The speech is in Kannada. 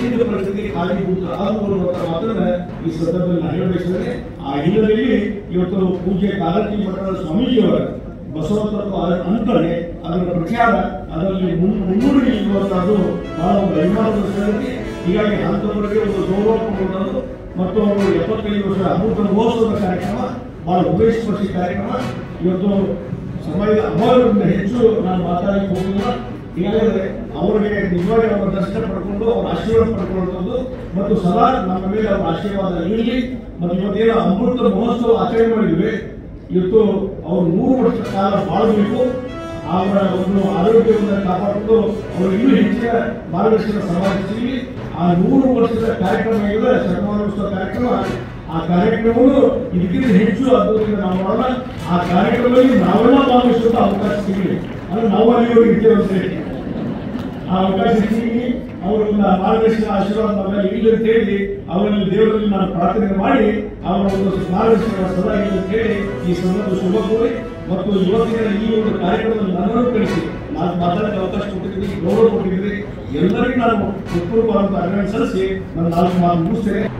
ದೇಶದ ಪರಿಸ್ಥಿತಿ ಖಾಲಿ ಕೂತು ಆದು ಅನ್ನುವಂಥ ಮಾತನ್ನ ಈ ಸಂದರ್ಭದಲ್ಲಿ ನಾನು ಹೇಳಬೇಕಿದ್ರೆ ಆ ಹಿನ್ನೆಲೆಯಲ್ಲಿ ಇವತ್ತು ಪೂಜ್ಯ ಕಾಲಕಿ ಮಠದ ಸ್ವಾಮೀಜಿಯವರ ಬಸವತತ್ವ ಅಂತಾರೆ ಅದರ ಪ್ರಚಾರ ಅದರಲ್ಲಿ ಮುನ್- ಮುನ್ನುಡಿ ಇರುವಂತಹದ್ದು ಬಹಳ ಒಂದು ಅಭಿಮಾನದ ಸಂಗತಿ ಹೀಗಾಗಿ ಹಂತವರೆಗೆ ಒಂದು ಗೌರವ ಕೊಡುವುದು ಮತ್ತು ಅವರು ಎಪ್ಪತ್ತೈದು ವರ್ಷ ಅಮೃತ ಮಹೋತ್ಸವದ ಕಾರ್ಯಕ್ರಮ ಬಹಳ ಉದ್ದೇಶಪಡಿಸಿ ಕಾರ್ಯಕ್ರಮ ಇವತ್ತು ಸಮಯದ ಅಭಾವದಿಂದ ಹೆಚ್ಚು ನಾನು ಮಾತಾಡಲಿಕ್ಕೆ ಹೋಗುವುದಿಲ್ಲ ಹೀಗಾದರೆ ಅವರಿಗೆ ನಿಜವಾಗಿ ಅವರ ದರ್ಶನ ಪಡ್ಕೊಂಡು ಅವರ ಆಶೀರ್ವಾದ ಪಡ್ಕೊಳ್ಳುವಂಥದ್ದು ಮತ್ತು ಸದಾ ನಮ್ಮ ಮೇಲೆ ಅವರ ಆಶೀರ್ವಾದ ಇರಲಿ ಮತ್ತು ಇವತ್ತೇನು ಅಮೃತ ಮಹೋತ್ಸವ ಆಚರಣೆ ಮಾಡಿದ್ವಿ ಇವತ್ತು ಅವರು ನೂರು ವರ್ಷ ಕಾಲ ಬಾಳಬೇಕು ಅವರ ಒಂದು ಆರೋಗ್ಯವನ್ನು ಕಾಪಾಡಿಕೊಂಡು ಅವರು ಇನ್ನೂ ಹೆಚ್ಚಿನ ಮಾರ್ಗದರ್ಶನ ಸಮಾಜ ಸಿಗಲಿ ಆ ನೂರು ವರ್ಷದ ಕಾರ್ಯಕ್ರಮ ಇದೆ ಶತಮಾನೋತ್ಸವ ಕಾರ್ಯಕ್ರಮ ಆ ಕಾರ್ಯಕ್ರಮವನ್ನು ಇದಕ್ಕಿಂತ ಹೆಚ್ಚು ಅದ್ಭುತದಿಂದ ನಾವು ಮಾಡೋಣ ಆ ಕಾರ್ಯಕ್ರಮದಲ್ಲಿ ನಾವೆಲ್ಲ ಭಾಗವಹಿಸುವಂತ ಅವಕಾಶ ಸಿಗಲಿ ಅಂದ್ರೆ ನಾವು ಅಲ್ಲಿವರೆಗೆ ಇರ್ತೇವೆ ಅಂತ ಹೇಳಿ ಆ ಅವಕಾಶ ಸಿಗಿ ಅವರ ಒಂದು ಮಾರ್ಗದರ್ಶನ ಆಶೀರ್ವಾದ ನಮ್ಮೆಲ್ಲ ಇಲ್ಲ ಅಂತ ಹೇಳಿ ಅವರಲ್ಲಿ ದೇವರಲ್ಲಿ ನಾನು ಪ್ರಾರ್ಥನೆ ಮಾಡಿ ಅವರ ಒಂದು ಮಾರ್ಗದರ್ಶನ ಸದಾ ಇಲ್ಲ ಅಂತ ಹೇಳಿ ಈ ಸಂದರ್ಭ ಶುಭ ಕೋರಿ ಮತ್ತು ಇವತ್ತಿನ ಈ ಒಂದು ಕಾರ್ಯಕ್ರಮದಲ್ಲಿ ನನ್ನನ್ನು ಕಳಿಸಿ ನಾನು ಮಾತಾಡಕ್ಕೆ ಅವಕಾಶ ಕೊಟ್ಟಿದ್ದೀನಿ ಗೌರವ ಕೊಟ್ಟಿದ್ದೀನಿ ಎಲ್ಲರಿಗೂ ನಾನು ಹೃತ್ಪೂರ್ವಕವಾದಂಥ ಅಭಿನಂದನೆ ಸಲ್ಲಿಸಿ ನನ್ನ ನಾಲ್ಕು ಮಾತು ಮುಗಿಸ್ತೇನೆ